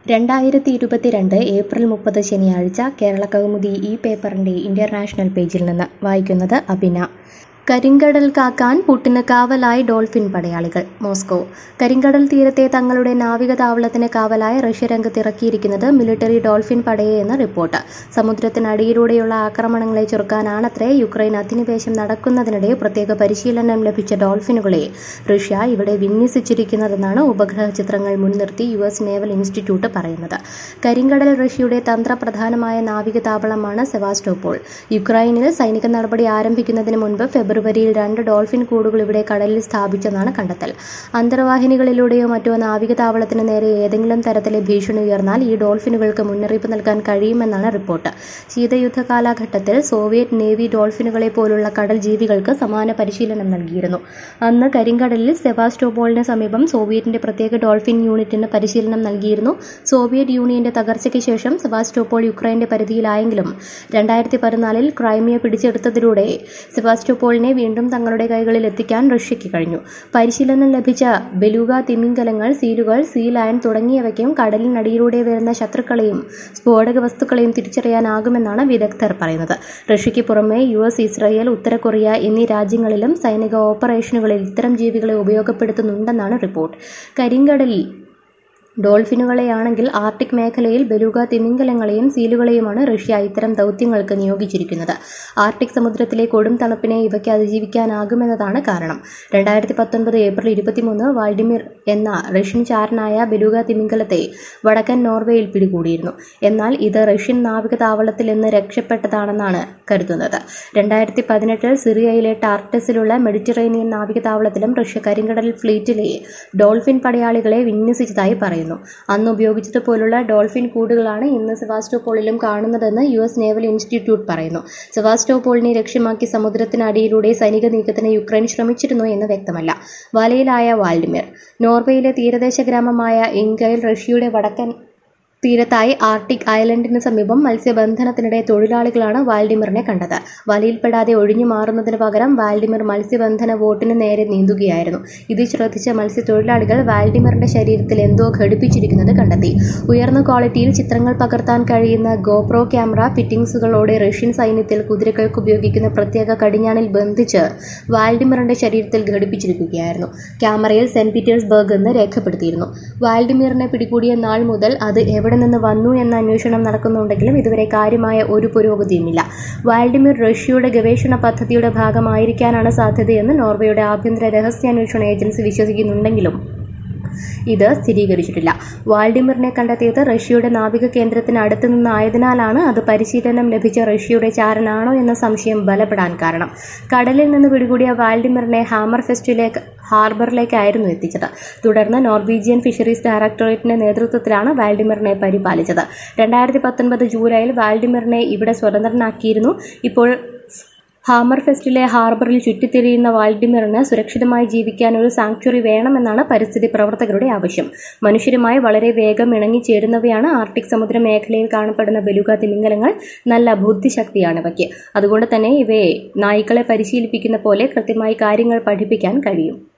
രണ്ടായിരത്തി ഇരുപത്തിരണ്ട് ഏപ്രിൽ മുപ്പത് ശനിയാഴ്ച കേരള കൗമുദി ഈ പേപ്പറിന്റെ ഇന്റർനാഷണൽ പേജിൽ നിന്ന് വായിക്കുന്നത് അഭിന കരിങ്കടൽ കാക്കാൻ പുട്ടിന് കാവലായി ഡോൾഫിൻ പടയാളികൾ മോസ്കോ കരിങ്കടൽ തീരത്തെ തങ്ങളുടെ നാവിക താവളത്തിന് കാവലായി റഷ്യ രംഗത്തിറക്കിയിരിക്കുന്നത് മിലിറ്ററി ഡോൾഫിൻ പടയെന്ന് റിപ്പോർട്ട് സമുദ്രത്തിനടിയിലൂടെയുള്ള ആക്രമണങ്ങളെ ചെറുക്കാനാണത്രേ യുക്രൈൻ അധിനിവേശം നടക്കുന്നതിനിടെ പ്രത്യേക പരിശീലനം ലഭിച്ച ഡോൾഫിനുകളെ റഷ്യ ഇവിടെ വിന്യസിച്ചിരിക്കുന്നതെന്നാണ് ഉപഗ്രഹ ചിത്രങ്ങൾ മുൻനിർത്തി യു എസ് നേവൽ ഇൻസ്റ്റിറ്റ്യൂട്ട് പറയുന്നത് കരിങ്കടൽ റഷ്യയുടെ തന്ത്രപ്രധാനമായ നാവിക താവളമാണ് സെവാസ്റ്റോപോൾ യുക്രൈനിൽ സൈനിക നടപടി ആരംഭിക്കുന്നതിന് മുൻപ് ഫെബ്രുവരിയിൽ രണ്ട് ഡോൾഫിൻ കൂടുകൾ ഇവിടെ കടലിൽ സ്ഥാപിച്ചെന്നാണ് കണ്ടെത്തൽ അന്തർവാഹിനികളിലൂടെയോ മറ്റോ നാവിക താവളത്തിന് നേരെ ഏതെങ്കിലും തരത്തിലെ ഭീഷണി ഉയർന്നാൽ ഈ ഡോൾഫിനുകൾക്ക് മുന്നറിയിപ്പ് നൽകാൻ കഴിയുമെന്നാണ് റിപ്പോർട്ട് ശീതയുദ്ധ കാലഘട്ടത്തിൽ സോവിയറ്റ് നേവി ഡോൾഫിനുകളെ പോലുള്ള കടൽ ജീവികൾക്ക് സമാന പരിശീലനം നൽകിയിരുന്നു അന്ന് കരിങ്കടലിൽ സെവാസ്റ്റോപോളിന് സമീപം സോവിയറ്റിന്റെ പ്രത്യേക ഡോൾഫിൻ യൂണിറ്റിന് പരിശീലനം നൽകിയിരുന്നു സോവിയറ്റ് യൂണിയന്റെ തകർച്ചയ്ക്ക് ശേഷം സെവാസ്റ്റോപോൾ യുക്രൈന്റെ പരിധിയിലായെങ്കിലും രണ്ടായിരത്തി പതിനാലിൽ ക്രൈമിയ പിടിച്ചെടുത്തതിലൂടെ സെവാസ്റ്റോപോളിനെ വീണ്ടും തങ്ങളുടെ കൈകളിൽ എത്തിക്കാൻ റഷ്യയ്ക്ക് കഴിഞ്ഞു പരിശീലനം ലഭിച്ച ബെലൂഗ തിമിംഗലങ്ങൾ സീലുകൾ സീ ലയൺ തുടങ്ങിയവയ്ക്കും കടലിനടിയിലൂടെ വരുന്ന ശത്രുക്കളെയും സ്ഫോടക വസ്തുക്കളെയും തിരിച്ചറിയാനാകുമെന്നാണ് വിദഗ്ധർ പറയുന്നത് റഷ്യയ്ക്ക് പുറമെ യു എസ് ഇസ്രായേൽ ഉത്തര കൊറിയ എന്നീ രാജ്യങ്ങളിലും സൈനിക ഓപ്പറേഷനുകളിൽ ഇത്തരം ജീവികളെ ഉപയോഗപ്പെടുത്തുന്നുണ്ടെന്നാണ് റിപ്പോർട്ട് കരിങ്കടലിൽ ഡോൾഫിനുകളെയാണെങ്കിൽ ആർട്ടിക് മേഖലയിൽ ബലൂഗ തിമിംഗലങ്ങളെയും സീലുകളെയുമാണ് റഷ്യ ഇത്തരം ദൗത്യങ്ങൾക്ക് നിയോഗിച്ചിരിക്കുന്നത് ആർട്ടിക് സമുദ്രത്തിലെ കൊടും തണുപ്പിനെ ഇവയ്ക്ക് അതിജീവിക്കാനാകുമെന്നതാണ് കാരണം രണ്ടായിരത്തി പത്തൊൻപത് ഏപ്രിൽ ഇരുപത്തിമൂന്ന് വാൾഡിമിർ എന്ന റഷ്യൻ ചാരനായ ബലൂഗ തിമിംഗലത്തെ വടക്കൻ നോർവേയിൽ പിടികൂടിയിരുന്നു എന്നാൽ ഇത് റഷ്യൻ നാവിക താവളത്തിൽ നിന്ന് രക്ഷപ്പെട്ടതാണെന്നാണ് കരുതുന്നത് രണ്ടായിരത്തി പതിനെട്ടിൽ സിറിയയിലെ ടാർട്ടസിലുള്ള മെഡിറ്ററേനിയൻ നാവിക താവളത്തിലും റഷ്യ കരിങ്കടൽ ഫ്ലീറ്റിലെ ഡോൾഫിൻ പടയാളികളെ വിന്യസിച്ചതായി പറയുന്നു അന്ന് ഉപയോഗിച്ചതുപോലുള്ള ഡോൾഫിൻ കൂടുകളാണ് ഇന്ന് സെവാസ്റ്റോപോളിലും കാണുന്നതെന്ന് യു എസ് നേവൽ ഇൻസ്റ്റിറ്റ്യൂട്ട് പറയുന്നു സെവാസ്റ്റോപോളിനെ ലക്ഷ്യമാക്കി സമുദ്രത്തിനടിയിലൂടെ സൈനിക നീക്കത്തിന് യുക്രൈൻ ശ്രമിച്ചിരുന്നു എന്ന് വ്യക്തമല്ല വലയിലായ വാൾഡിമിർ നോർവേയിലെ തീരദേശ ഗ്രാമമായ ഇങ്കയിൽ റഷ്യയുടെ വടക്കൻ തീരത്തായി ആർട്ടിക് ഐലൻഡിന് സമീപം മത്സ്യബന്ധനത്തിനിടെ തൊഴിലാളികളാണ് വാൽഡിമിറിനെ കണ്ടത് വലയിൽപ്പെടാതെ ഒഴിഞ്ഞു മാറുന്നതിന് പകരം വാൽഡിമിർ മത്സ്യബന്ധന ബോട്ടിന് നേരെ നീന്തുകയായിരുന്നു ഇത് ശ്രദ്ധിച്ച മത്സ്യത്തൊഴിലാളികൾ വാൽഡിമിറിന്റെ ശരീരത്തിൽ എന്തോ ഘടിപ്പിച്ചിരിക്കുന്നത് കണ്ടെത്തി ഉയർന്ന ക്വാളിറ്റിയിൽ ചിത്രങ്ങൾ പകർത്താൻ കഴിയുന്ന ഗോപ്രോ ക്യാമറ ഫിറ്റിംഗ്സുകളോടെ റഷ്യൻ സൈന്യത്തിൽ കുതിരകൾക്ക് ഉപയോഗിക്കുന്ന പ്രത്യേക കടിഞ്ഞാണിൽ ബന്ധിച്ച് വാൽഡിമിറിന്റെ ശരീരത്തിൽ ഘടിപ്പിച്ചിരിക്കുകയായിരുന്നു ക്യാമറയിൽ സെന്റ് പീറ്റേഴ്സ്ബർഗ് എന്ന് രേഖപ്പെടുത്തിയിരുന്നു വാൽഡിമിറിനെ പിടികൂടിയ നാൾ മുതൽ അത് എവിടെ എവിടെ നിന്ന് വന്നു എന്ന അന്വേഷണം നടക്കുന്നുണ്ടെങ്കിലും ഇതുവരെ കാര്യമായ ഒരു പുരോഗതിയുമില്ല വാൽഡിമിർ റഷ്യയുടെ ഗവേഷണ പദ്ധതിയുടെ ഭാഗമായിരിക്കാനാണ് സാധ്യതയെന്ന് നോർവേയുടെ ആഭ്യന്തര രഹസ്യാന്വേഷണ ഏജൻസി വിശ്വസിക്കുന്നുണ്ടെങ്കിലും ഇത് സ്ഥിരീകരിച്ചിട്ടില്ല വാൾഡിമിറിനെ കണ്ടെത്തിയത് റഷ്യയുടെ നാവിക കേന്ദ്രത്തിന് അടുത്ത് നിന്നായതിനാലാണ് അത് പരിശീലനം ലഭിച്ച റഷ്യയുടെ ചാരനാണോ എന്ന സംശയം ബലപ്പെടാൻ കാരണം കടലിൽ നിന്ന് പിടികൂടിയ വാൾഡിമിറിനെ ഹാമർ ഫെസ്റ്റിലേക്ക് ഹാർബറിലേക്കായിരുന്നു എത്തിച്ചത് തുടർന്ന് നോർവീജിയൻ ഫിഷറീസ് ഡയറക്ടറേറ്റിന്റെ നേതൃത്വത്തിലാണ് വാൽഡിമിറിനെ പരിപാലിച്ചത് രണ്ടായിരത്തി പത്തൊൻപത് ജൂലൈയിൽ വാൽഡിമിറിനെ ഇവിടെ സ്വതന്ത്രനാക്കിയിരുന്നു ഇപ്പോൾ ഹാമർ ഫെസ്റ്റിലെ ഹാർബറിൽ ചുറ്റിത്തിരിയുന്ന വാൾഡിമിറിന് സുരക്ഷിതമായി ജീവിക്കാൻ ഒരു സാങ്ച്വറി വേണമെന്നാണ് പരിസ്ഥിതി പ്രവർത്തകരുടെ ആവശ്യം മനുഷ്യരുമായി വളരെ വേഗം ഇണങ്ങിച്ചേരുന്നവയാണ് ആർട്ടിക് സമുദ്ര മേഖലയിൽ കാണപ്പെടുന്ന ബലുക തിമിംഗലങ്ങൾ നല്ല ബുദ്ധിശക്തിയാണ് ഇവയ്ക്ക് അതുകൊണ്ട് തന്നെ ഇവയെ നായ്ക്കളെ പരിശീലിപ്പിക്കുന്ന പോലെ കൃത്യമായി കാര്യങ്ങൾ പഠിപ്പിക്കാൻ കഴിയും